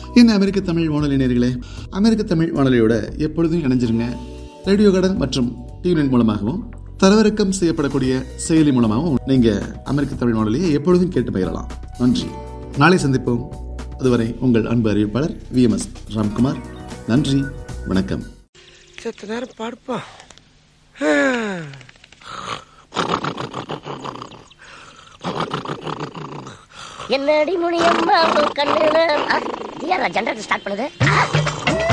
என்ன அமெரிக்க தமிழ் வானொலி நேர்களே அமெரிக்க தமிழ் வானொலியோட எப்பொழுதும் இணைஞ்சிருங்க ரேடியோ கார்டன் மற்றும் டியூனின் மூலமாகவும் தரவிறக்கம் செய்யப்படக்கூடிய செயலி மூலமாகவும் நீங்க அமெரிக்க தமிழ் வானொலியை எப்பொழுதும் கேட்டு பயிரலாம் நன்றி நாளை சந்திப்போம் அதுவரை உங்கள் அன்பு அறிவிப்பாளர் வி எம் எஸ் ராம்குமார் நன்றி வணக்கம் செத்த நேரம் படுப்பான் என்னடி முனியம்மா உன் கண்ணுல ஜெனரேட்டர் ஸ்டார்ட் பண்ணுது